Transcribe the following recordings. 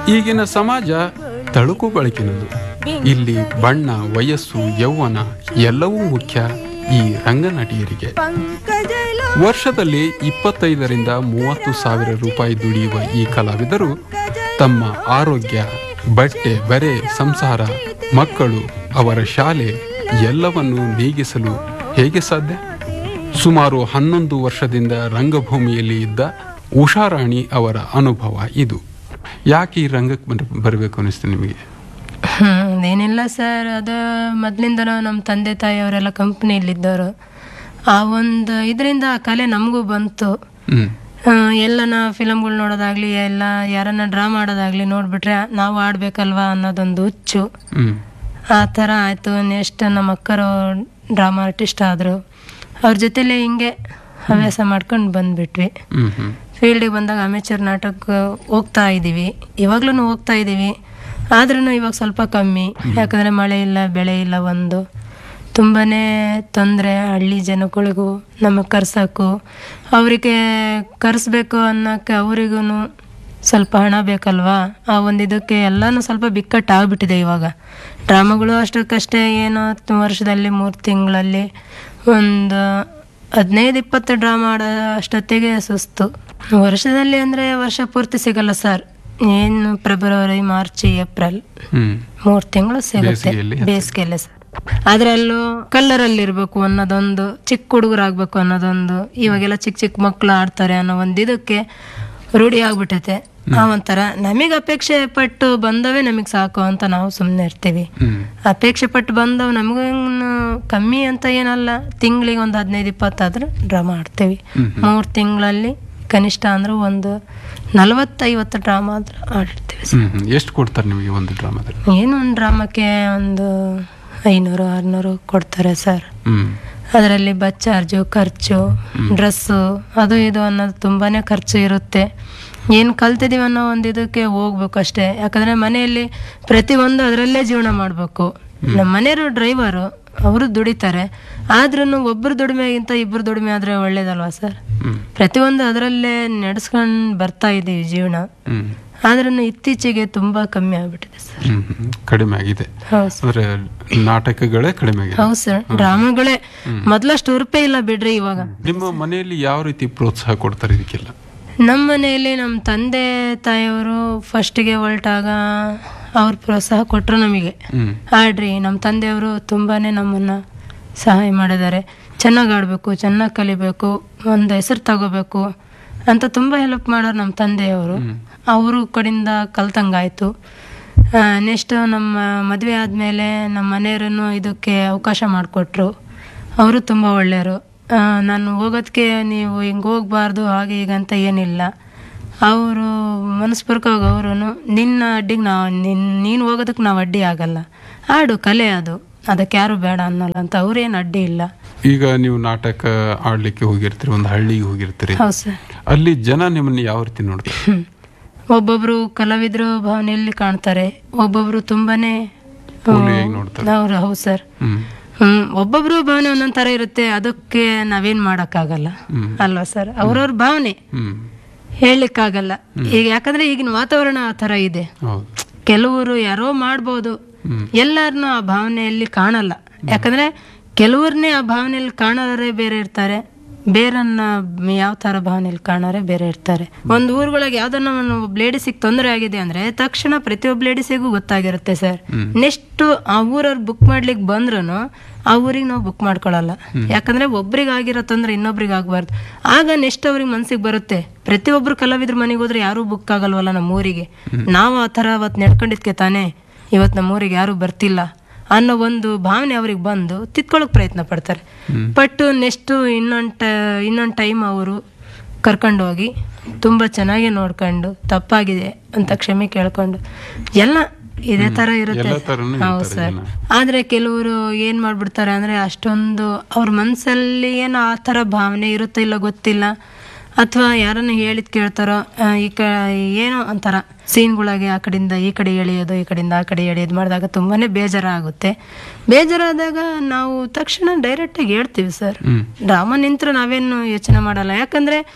ಈಗಿನ ಸಮಾಜ ತಳುಕು ಬಳಕಿನದು ಇಲ್ಲಿ ಬಣ್ಣ ವಯಸ್ಸು ಯೌವನ ಎಲ್ಲವೂ ಮುಖ್ಯ ಈ ರಂಗನಟಿಯರಿಗೆ ವರ್ಷದಲ್ಲಿ ಇಪ್ಪತ್ತೈದರಿಂದ ಮೂವತ್ತು ಸಾವಿರ ರೂಪಾಯಿ ದುಡಿಯುವ ಈ ಕಲಾವಿದರು ತಮ್ಮ ಆರೋಗ್ಯ ಬಟ್ಟೆ ಬರೆ ಸಂಸಾರ ಮಕ್ಕಳು ಅವರ ಶಾಲೆ ಎಲ್ಲವನ್ನು ನೀಗಿಸಲು ಹೇಗೆ ಸಾಧ್ಯ ಸುಮಾರು ಹನ್ನೊಂದು ವರ್ಷದಿಂದ ರಂಗಭೂಮಿಯಲ್ಲಿ ಇದ್ದ ಉಷಾರಾಣಿ ಅವರ ಅನುಭವ ಇದು ಯಾಕೆ ಈ ರಂಗಕ್ಕೆ ಬರ- ಬರಬೇಕು ಅನಿಸ್ತು ನಿಮಗೆ ಹ್ಮ್, ಏನಿಲ್ಲ ಸರ್ ಅದು ಮೊದಲಿಂದನೂ ನಮ್ಮ ತಂದೆ ತಾಯಿ ಅವರೆಲ್ಲ ಕಂಪ್ನಿಯಲ್ಲಿದ್ದವರು ಆ ಒಂದು ಇದರಿಂದ ಆ ಕಲೆ ನಮಗೂ ಬಂತು ಹ್ಮ್ ಆ, ಎಲ್ಲನ ಫಿಲಮ್ಗಳು ನೋಡೋದಾಗ್ಲಿ ಎಲ್ಲ ಯಾರನ್ನ ಡ್ರಾ ಮಾಡೋದಾಗ್ಲಿ ನೋಡ್ಬಿಟ್ರೆ ನಾವು ಆಡ್ಬೇಕಲ್ವಾ ಅನ್ನೋದೊಂದು ಹುಚ್ಚು ಹ್ಮ್ ಆ ಥರ ಆಯಿತು ನೆಕ್ಸ್ಟ್ ನಮ್ಮ ಅಕ್ಕರು ಡ್ರಾಮಾ ಆರ್ಟಿಸ್ಟ್ ಆದರು ಅವ್ರ ಜೊತೆಲೇ ಹಿಂಗೆ ಹವ್ಯಾಸ ಮಾಡ್ಕೊಂಡು ಬಂದ್ಬಿಟ್ವಿ ಹ್ಮ್ ಹ್ಮ್ ಫೀಲ್ಡಿಗೆ ಬಂದಾಗ ಅಮೇಚರ್ ನಾಟಕ ಹೋಗ್ತಾ ಇದ್ದೀವಿ ಇವಾಗ್ಲೂ ಹೋಗ್ತಾ ಇದ್ದೀವಿ ಆದ್ರೂ ಇವಾಗ ಸ್ವಲ್ಪ ಕಮ್ಮಿ ಯಾಕಂದರೆ ಮಳೆ ಇಲ್ಲ ಬೆಳೆ ಇಲ್ಲ ಒಂದು ತುಂಬಾ ತೊಂದರೆ ಹಳ್ಳಿ ಜನಗಳಿಗೂ ನಮಗೆ ಕರ್ಸೋಕ್ಕೂ ಅವರಿಗೆ ಕರೆಸ್ಬೇಕು ಅನ್ನೋಕ್ಕೆ ಅವರಿಗೂ ಸ್ವಲ್ಪ ಹಣ ಬೇಕಲ್ವಾ ಆ ಒಂದು ಇದಕ್ಕೆ ಎಲ್ಲನೂ ಸ್ವಲ್ಪ ಬಿಕ್ಕಟ್ಟು ಆಗ್ಬಿಟ್ಟಿದೆ ಇವಾಗ ಡ್ರಾಮಾಗಳು ಅಷ್ಟಕ್ಕಷ್ಟೇ ಏನೋ ತ- ವರ್ಷದಲ್ಲಿ ಮೂರು ತಿಂಗಳಲ್ಲಿ ಒಂದು ಹದಿನೈದು ಇಪ್ಪತ್ತು ಡ್ರಾಮಾ ಆಡೋ ಅಷ್ಟೊತ್ತಿಗೆ ಸುಸ್ತು ವರ್ಷದಲ್ಲಿ ಅಂದರೆ ವರ್ಷ ಪೂರ್ತಿ ಸಿಗಲ್ಲ ಸರ್ ಏನು ಫೆಬ್ರವರಿ ಮಾರ್ಚ್ ಏಪ್ರಿಲ್ ಹ್ಮ್ ಮೂರು ತಿಂಗಳು ಸಿಗುತ್ತೆ ಬೇಸಿಗೆಯಲ್ಲಿ ಬೇಸಿಗೆಯಲ್ಲೇ ಸರ್ ಅದ್ರಲ್ಲೂ ಕಲ್ಲರಲ್ಲಿ ಇರಬೇಕು ಅನ್ನೋದೊಂದು ಚಿಕ್ಕ ಹುಡುಗರಾಗಬೇಕು ಅನ್ನೋದೊಂದು ಇವಾಗೆಲ್ಲ ಚಿಕ್ಕ ಚಿಕ್ಕ ಮಕ್ಕಳು ಆಡ್ತಾರೆ ಅನ್ನೋ ಒಂದು ಇದಕ್ಕೆ ರೂಢಿ ಆಗ್ಬಿಟ್ಟೈತೆ ಆ ಒಂಥರ ನಮಗೆ ಅಪೇಕ್ಷೆ ಪಟ್ಟು ಬಂದವೇ ನಮಗೆ ಸಾಕು ಅಂತ ನಾವು ಸುಮ್ಮನೆ ಇರ್ತೀವಿ ಹ್ಮ್ ಅಪೇಕ್ಷೆ ಪಟ್ಟು ಬಂದವು ನಮಗೂ ಕಮ್ಮಿ ಅಂತ ಏನಲ್ಲ ತಿಂಗಳಿಗೆ ಒಂದು ಹದಿನೈದು ಇಪ್ಪತ್ತಾದ್ರೆ ಡ್ರಾಮಾ ಆಡ್ತೀವಿ ಮೂರು ತಿಂಗಳಲ್ಲಿ ಕನಿಷ್ಠ ಅಂದ್ರೆ ಒಂದು ನಲವತ್ತೈವತ್ತು ಡ್ರಾಮಾ ಆದ್ರೆ ಆಡಿರ್ತೀವಿ ಹ್ಮ್ ಹ್ಮ್ ಎಷ್ಟು ಕೊಡ್ತಾರೆ ನಿಮಗೆ ಒಂದು ಡ್ರಾಮಾದಲ್ಲಿ ಏನು ಒಂದು ಡ್ರಾಮಕ್ಕೆ ಒಂದು ಐನೂರು ಆರುನೂರು ಕೊಡ್ತಾರೆ ಸರ್ ಹ್ಮ್ ಅದರಲ್ಲಿ ಬಸ್ ಚಾರ್ಜು ಖರ್ಚು ಡ್ರೆಸ್ಸು ಅದು ಇದು ಅನ್ನೋದು ತುಂಬಾ ಖರ್ಚು ಇರುತ್ತೆ ಏನು ಕಲ್ತಿದ್ದೀವಿ ಅನ್ನೋ ಒಂದು ಇದಕ್ಕೆ ಹೋಗ್ಬೇಕು ಅಷ್ಟೇ ಯಾಕಂದರೆ ಮನೆಯಲ್ಲಿ ಪ್ರತಿಯೊಂದು ಅದರಲ್ಲೇ ಜೀವನ ಮಾಡಬೇಕು ನಮ್ಮ ಮನೆಯವರು ಡ್ರೈವರು ಅವರು ದುಡಿತಾರೆ ಆದ್ರೂ ಒಬ್ಬರು ದುಡಿಮೆಗಿಂತ ಇಬ್ಬರು ದುಡಿಮೆ ಆದರೆ ಒಳ್ಳೇದಲ್ವಾ ಸರ್ ಹ್ಮ್ ಪ್ರತಿಯೊಂದು ಅದರಲ್ಲೇ ನಡೆಸ್ಕೊಂಡು ಬರ್ತಾ ಇದ್ದೀವಿ ಜೀವನ ಹ್ಮ್ ಆದ್ರೂ ಇತ್ತೀಚೆಗೆ ತುಂಬ ಕಮ್ಮಿ ಆಗ್ಬಿಟ್ಟಿದೆ ಸರ್ ಹ್ಮ್ ಹ್ಮ್ ಕಡಿಮೆ ಆಗಿದೆ ಹೌದು ಸರ್ ಅಂದ್ರೆ ನಾಟಕಗಳೇ ಕಡಿಮೆ ಆಗಿದೆ ಹೌದು ಸರ್ ಡ್ರಾಮಾಗಳೇ ಮೊದಲಷ್ಟು ರೂಪಾಯಿ ಇಲ್ಲ ಬಿಡ್ರಿ ಇವಾಗ ನಿಮ್ಮ ಮನೆಯಲ್ಲಿ ಯಾವ ರೀತಿ ಪ್ರೋತ್ಸಾಹ ಕೊಡ್ತಾರೆ ಇದಕ್ಕೆಲ್ಲ ನಮ್ಮ ಮನೆಯಲ್ಲಿ ನಮ್ಮ ತಂದೆ ತಾಯಿಯವರು ಫಸ್ಟಿಗೆ ಹೊರಟಾಗ ಅವ್ರ ಪ್ರೋತ್ಸಾಹ ಕೊಟ್ಟರು ನಮಗೆ ಹ್ಮ್ ಆಡ್ರಿ ನಮ್ಮ ತಂದೆಯವರು ತುಂಬಾ ನಮ್ಮನ್ನು ಸಹಾಯ ಮಾಡಿದ್ದಾರೆ ಚೆನ್ನಾಗಿ ಆಡಬೇಕು ಚೆನ್ನಾಗಿ ಕಲಿಬೇಕು ಒಂದು ಹೆಸರು ತಗೋಬೇಕು ಅಂತ ತುಂಬ ಹೆಲ್ಪ್ ಮಾಡೋರು ನಮ್ಮ ತಂದೆಯವರು ಅವರು ಕಡೆಯಿಂದ ಕಲ್ತಂಗಾಯಿತು ನೆಕ್ಸ್ಟ್ ನಮ್ಮ ಮದುವೆ ಆದಮೇಲೆ ನಮ್ಮ ಮನೆಯವರನ್ನು ಇದಕ್ಕೆ ಅವಕಾಶ ಮಾಡಿಕೊಟ್ರು ಅವರು ತುಂಬ ಒಳ್ಳೆಯವರು ಆ, ನಾನು ಹೋಗೋದಕ್ಕೆ ನೀವು ಹಿಂಗೆ ಹೋಗ್ಬಾರ್ದು ಹಾಗೆ ಹೀಗೆ ಅಂತ ಏನಿಲ್ಲ ಅವರು ಮನಸ್ಪೂರ್ವಕವಾಗಿ ಅವರು ನಿನ್ನ ಅಡ್ಡಿಗೆ ನಾವು ನಿನ್ ನೀನು ಹೋಗೋದಕ್ಕೆ ನಾವು ಅಡ್ಡಿ ಆಗಲ್ಲ ಆಡು ಕಲೆ ಅದು ಅದಕ್ಕೆ ಯಾರು ಬೇಡ ಅನ್ನಲ್ಲ ಅಂತ ಅವ್ರೇನು ಅಡ್ಡಿ ಇಲ್ಲ ಈಗ ನೀವು ನಾಟಕ ಆಡ್ಲಿಕ್ಕೆ ಹೋಗಿರ್ತೀರಿ ಒಂದು ಹಳ್ಳಿಗೆ ಹೋಗಿರ್ತೀರಿ ಹೌದು ಸರ್ ಅಲ್ಲಿ ಜನ ನಿಮ್ಮನ್ನ ಯಾವ ರೀತಿ ನೋಡ್ತಾರೆ ಹ್ಮ್. ಒಬ್ಬೊಬ್ರು ಕಲಾವಿದರು ಭಾವನೆಯಲ್ಲಿ ಕಾಣ್ತಾರೆ ಒಬ್ಬೊಬ್ರು ತುಂಬಾನೇ ಪೋಲಿಯಾಗಿ ನೋಡ್ತಾರೆ ಅವ್ರು ಹೌದು ಸರ್ ಹ್ಮ್ ಹ್ಮ್ ಒಬ್ಬೊಬ್ರು ಭಾವನೆ ಒಂದೊಂದ್ ತರ ಇರುತ್ತೆ ಅದಕ್ಕೆ ನಾವೇನ್ ಮಾಡಕ್ಕಾಗಲ್ಲ ಹ್ಮ್. ಅಲ್ವಾ ಸರ್ ಅವ್ರವ್ರ ಭಾವನೆ ಹ್ಮ್ ಹೇಳಲಿಕ್ಕಾಗಲ್ಲ ಈಗ ಯಾಕಂದ್ರೆ ಈಗಿನ ವಾತಾವರಣ ಆ ಥರ ಇದೆ ಹೌದು ಕೆಲವರು ಯಾರೋ ಮಾಡ್ಬೋದು ಹ್ಮ್. ಎಲ್ಲರನ್ನೂ ಆ ಭಾವನೆಯಲ್ಲಿ ಕಾಣಲ್ಲ ಯಾಕಂದ್ರೆ ಕೆಲವ್ರನ್ನೇ ಆ ಭಾವನೆಯಲ್ಲಿ ಕಾಣೋರೇ ಬೇರೆ ಇರ್ತಾರೆ ಬೇರನ್ನ ಯಾವ ಥರ ಭಾವನೆಯಲ್ಲಿ ಕಾಣೋರೇ ಬೇರೆ ಇರ್ತಾರೆ ಒಂದು ಊರುಗಳಿಗೆ ಯಾವ್ದನ್ನ ಒಬ್ಬ ಲೇಡೀಸಿಗೆ ತೊಂದರೆ ಆಗಿದೆ ಅಂದ್ರೆ ತಕ್ಷಣ ಪ್ರತಿಯೊಬ್ಬ ಲೇಡೀಸಿಗೂ ಗೊತ್ತಾಗಿರುತ್ತೆ ಸರ್ ನೆಕ್ಸ್ಟ್ ಆ ಊರವ್ರು ಬುಕ್ ಮಾಡ್ಲಿಕ್ಕೆ ಬಂದ್ರು ಆ ಊರಿಗೆ ನಾವು ಬುಕ್ ಮಾಡ್ಕೊಳ್ಳಲ್ಲ ಯಾಕಂದ್ರೆ ಒಬ್ರಿಗೆ ಆಗಿರೋ ತೊಂದರೆ ಇನ್ನೊಬ್ರಿಗೆ ಆಗ್ಬಾರ್ದು ಆಗ ನೆಕ್ಸ್ಟ್ ಅವ್ರಿಗೆ ಮನ್ಸಿಗೆ ಬರುತ್ತೆ ಪ್ರತಿಯೊಬ್ರು ಕಲಾವಿದ್ರ ಮನೆಗೆ ಹೋದ್ರೆ ಯಾರೂ ಬುಕ್ ಆಗಲ್ವಲ್ಲ ನಮ್ಮ ಊರಿಗೆ ನಾವು ಆ ಥರ ಅವತ್ತು ನಡ್ಕೊಂಡಿದ್ಕೆ ತಾನೇ ಇವತ್ತು ನಮ್ಮ ಊರಿಗೆ ಯಾರೂ ಬರ್ತಿಲ್ಲ ಅನ್ನೋ ಒಂದು ಭಾವನೆ ಅವ್ರಿಗೆ ಬಂದು ತಿತ್ಕೊಳ್ಳೋಕೆ ಪ್ರಯತ್ನ ಪಡ್ತಾರೆ ಬಟ್ ನೆಕ್ಸ್ಟು ಇನ್ನೊಂದು ಇನ್ನೊಂದು ಟೈಮ್ ಅವರು ಕರ್ಕೊಂಡು ಹೋಗಿ ತುಂಬ ಚೆನ್ನಾಗಿ ನೋಡ್ಕೊಂಡು ತಪ್ಪಾಗಿದೆ ಅಂತ ಕ್ಷಮೆ ಕೇಳ್ಕೊಂಡು ಎಲ್ಲ ಇದೇ ಥರ ಇರುತ್ತೆ ಎಲ್ಲ ತರನು ಹೌದು ಇರ್ತಾರೆ ಸರ್ ಜನ ಆದರೆ ಕೆಲವರು ಏನು ಮಾಡ್ಬಿಡ್ತಾರೆ ಅಂದರೆ ಅಷ್ಟೊಂದು ಅವ್ರ ಮನಸ್ಸಲ್ಲಿ ಏನೋ ಆ ಥರ ಭಾವನೆ ಇರುತ್ತೋ ಇಲ್ಲ ಗೊತ್ತಿಲ್ಲ ಅಥವಾ ಯಾರನ್ನ ಹೇಳಿದ್ ಕೇಳ್ತಾರೋ ಆ, ಈ ಕ ಏನೋ ಒಂಥರ ಸೀನ್ಗಳಿಗೆ ಆ ಕಡೆಯಿಂದ ಈ ಕಡೆ ಎಳೆಯೋದು ಈ ಕಡೆಯಿಂದ ಆ ಕಡೆ ಎಳೆಯೋದು ಮಾಡಿದಾಗ ತುಂಬಾ ಬೇಜಾರಾಗುತ್ತೆ ಬೇಜಾರಾದಾಗ ನಾವು ತಕ್ಷಣ ಡೈರೆಕ್ಟಾಗಿ ಹೇಳ್ತೀವಿ ಸರ್ ಹ್ಮ್ ಡ್ರಾಮಾ ನಿಂತರೂ ನಾವೇನು ಯೋಚನೆ ಮಾಡಲ್ಲ ಯಾಕಂದರೆ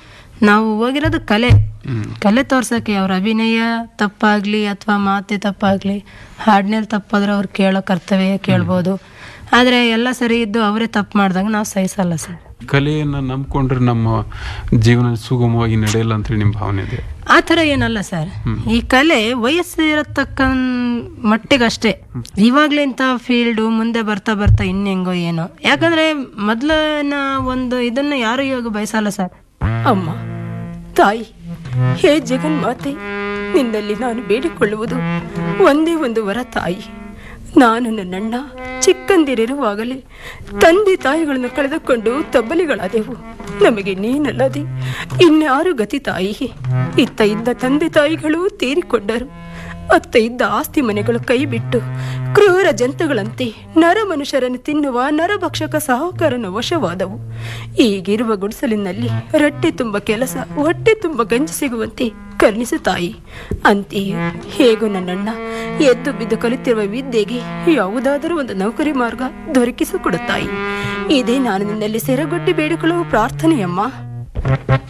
ನಾವು ಹೋಗಿರೋದು ಕಲೆ ಹ್ಮ್. ಕಲೆ ತೋರ್ಸಕ್ಕೆ ಅವ್ರ ಅಭಿನಯ ತಪ್ಪಾಗ್ಲಿ ಅಥವಾ ಮಾತೆ ತಪ್ಪಾಗ್ಲಿ ಹಾಡ್ನಲ್ಲಿ ತಪ್ಪಾದ್ರೆ ಅವ್ರು ಕೇಳೋ ಕರ್ತವ್ಯ ಕೇಳ್ಬೋದು ಆದ್ರೆ ಎಲ್ಲ ಸರಿ ಇದ್ದು ಅವರೇ ತಪ್ಪು ಮಾಡಿದಾಗ ನಾವು ಸಹಿಸಲ್ಲ ಸರ್ ಕಲೆಯನ್ನ ನಂಬ್ಕೊಂಡ್ರೆ ನಮ್ಮ ಜೀವನ ಸುಗಮವಾಗಿ ನಡೆಯಲ್ಲ ಅಂತೇಳಿ ನಿಮ್ಮ ಭಾವನೆ ಇದೆ ಆ ಥರ ಏನಲ್ಲ ಸರ್ ಈ ಕಲೆ ವಯಸ್ಸಿರತಕ್ಕ ಮಟ್ಟಿಗಷ್ಟೇ ಇವಾಗ್ಲೇ ಇಂಥ ಫೀಲ್ಡು ಮುಂದೆ ಬರ್ತಾ ಬರ್ತಾ ಇನ್ನೆಂಗೋ ಏನೋ ಯಾಕಂದ್ರೆ ಮೊದ್ಲಿನ ಒಂದು ಇದನ್ನ ಯಾರು ಇವಾಗ ಬಯಸಲ್ಲ ಸರ್ ಅಮ್ಮ ತಾಯಿ ಹೇ ಜಗನ್ಮಾತೆ ನಿನ್ನಲ್ಲಿ ನಾನು ಬೇಡಿಕೊಳ್ಳುವುದು ಒಂದೇ ಒಂದು ವರ ತಾಯಿ ನಾನು ನನ್ನಣ್ಣ ಚಿಕ್ಕಂದಿರಿರುವಾಗಲೇ ತಂದೆ ತಾಯಿಗಳನ್ನು ಕಳೆದುಕೊಂಡು ತಬ್ಬಲಿಗಳಾದೆವು ನಮಗೆ ನೀನಲ್ಲದೆ ಇನ್ಯಾರು ಗತಿ ತಾಯಿ ಇತ್ತ ಇದ್ದ ತಂದೆ ತಾಯಿಗಳು ತೀರಿಕೊಂಡರು ಅತ್ತ ಇದ್ದ ಆಸ್ತಿ ಮನೆಗಳು ಕೈ ಬಿಟ್ಟು ಕ್ರೂರ ಜಂತುಗಳಂತೆ ನರ ಮನುಷ್ಯರನ್ನು ತಿನ್ನುವ ನರಭಕ್ಷಕ ಸಾಹುಕಾರನ ವಶವಾದವು ಈಗಿರುವ ಗುಡಿಸಲಿನಲ್ಲಿ ರಟ್ಟೆ ತುಂಬ ಕೆಲಸ ಹೊಟ್ಟೆ ತುಂಬ ಗಂಜಿ ಸಿಗುವಂತೆ ಕರುಣಿಸು ತಾಯಿ ಅಂತೆಯೇ ಹೇಗೂ ನನ್ನಣ್ಣ ಎದ್ದು ಬಿದ್ದು ಕಲಿತಿರುವ ವಿದ್ಯೆಗೆ ಯಾವುದಾದರೂ ಒಂದು ನೌಕರಿ ಮಾರ್ಗ ದೊರಕಿಸಿಕೊಡು ತಾಯಿ ಇದೇ ನಾನು ನಿನ್ನಲ್ಲಿ ಸೆರಗೊಟ್ಟಿ ಬೇಡಿಕೊಳ್ಳುವ ಪ್ರಾರ್ಥನೆಯಮ್ಮ